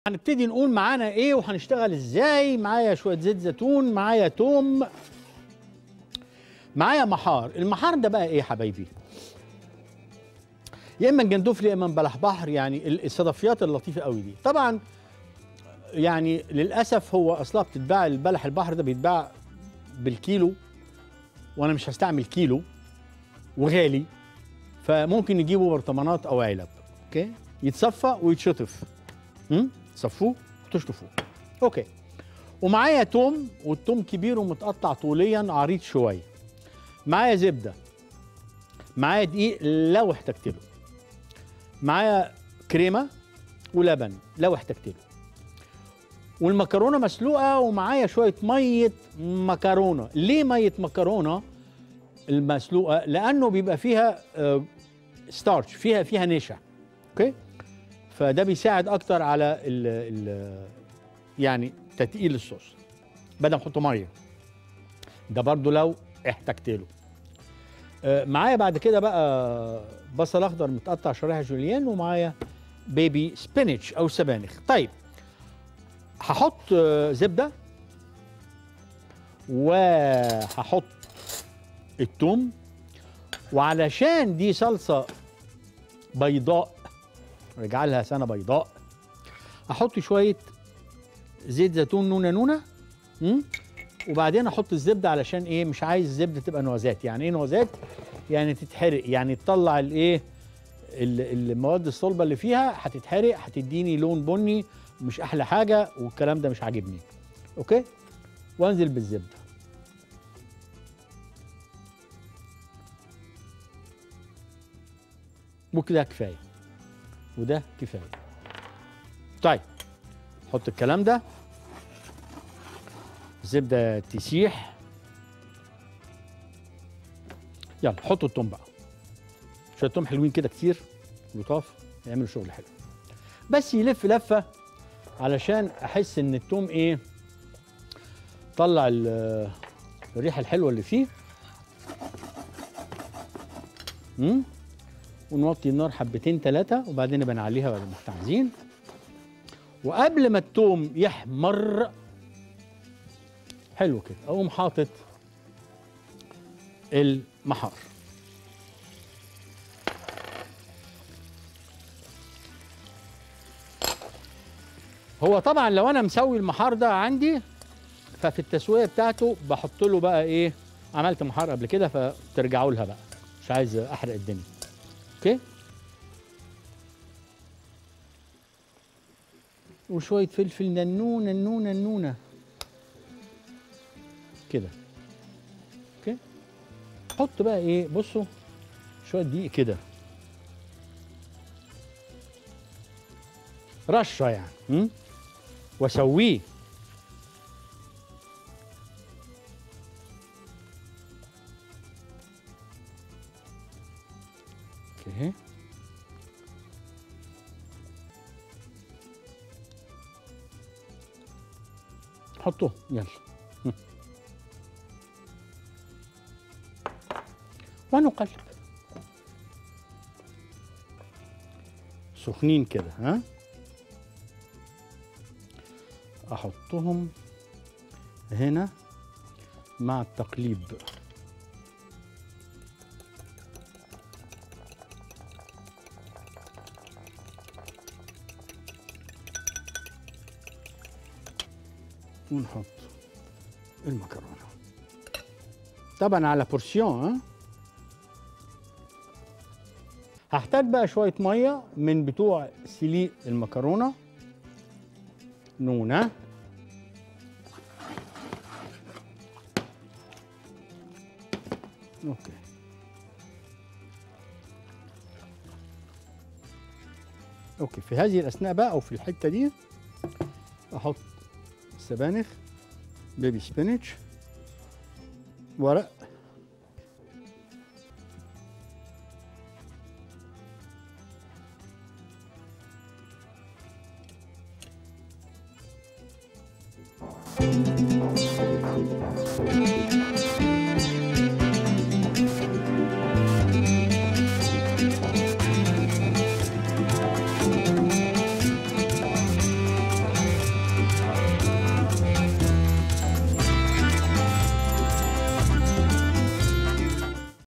هنبتدي نقول معانا ايه وهنشتغل ازاي معايا شويه زيت زيتون معايا توم معايا محار المحار ده بقى ايه يا حبايبي يا اما جندفلي يا اما بلح بحر يعني ال- الصدفيات اللطيفه قوي دي طبعا يعني للاسف هو اصلها بتتباع البلح البحر ده بيتباع بالكيلو وانا مش هستعمل كيلو وغالي فممكن نجيبه برطمانات او علب اوكي يتصفى ويتشطف امم تصفوه وتشطفوه اوكي ومعايا توم والتوم كبير ومتقطع طوليا عريض شويه معايا زبده معايا دقيق لو احتجت له معايا كريمه ولبن لو احتجت له والمكرونه مسلوقه ومعايا شويه ميه مكرونه ليه ميه مكرونه المسلوقه لانه بيبقى فيها آه، ستارش فيها فيها نشا اوكي فده بيساعد اكتر على ال ال يعني تتقيل الصوص بدل ما احطه ميه ده برضو لو احتجت له آه، معايا بعد كده بقى بصل اخضر متقطع شرايح جوليان ومعايا بيبي سبينش او سبانخ طيب هحط آه، زبده وهحط التوم وعلشان دي صلصه بيضاء رجع لها سنه بيضاء احط شويه زيت زيتون نونه نونه مم؟ وبعدين احط الزبده علشان ايه مش عايز الزبده تبقى نوازات يعني ايه نوازات يعني تتحرق يعني تطلع الايه ال- المواد الصلبه اللي فيها هتتحرق هتديني لون بني مش احلى حاجه والكلام ده مش عاجبني اوكي وانزل بالزبده وكده كفايه وده كفايه طيب حط الكلام ده الزبده تسيح يلا حطوا التوم بقى شويه توم حلوين كده كتير لطاف يعملوا شغل حلو بس يلف لفه علشان احس ان التوم ايه طلع ال- الريحه الحلوه اللي فيه امم ونوطي النار حبتين ثلاثة وبعدين نبقى نعليها بعد ما احنا عايزين وقبل ما التوم يحمر حلو كده اقوم حاطط المحار هو طبعا لو انا مسوي المحار ده عندي ففي التسويه بتاعته بحط له بقى ايه عملت محار قبل كده فترجعوا لها بقى مش عايز احرق الدنيا اوكي وشويه فلفل ننون ننون ننونه كده اوكي حط بقى ايه بصوا شويه دقيق كده رشه يعني م? واسويه اوكي حطوه يلا هم. ونقلب سخنين كده ها احطهم هنا مع التقليب ونحط المكرونه طبعا على بورسيون ها هحتاج بقى شويه ميه من بتوع سليق المكرونه نونه اوكي اوكي في هذه الاثناء بقى او في الحته دي احط سبانخ بيبي سبينش ورق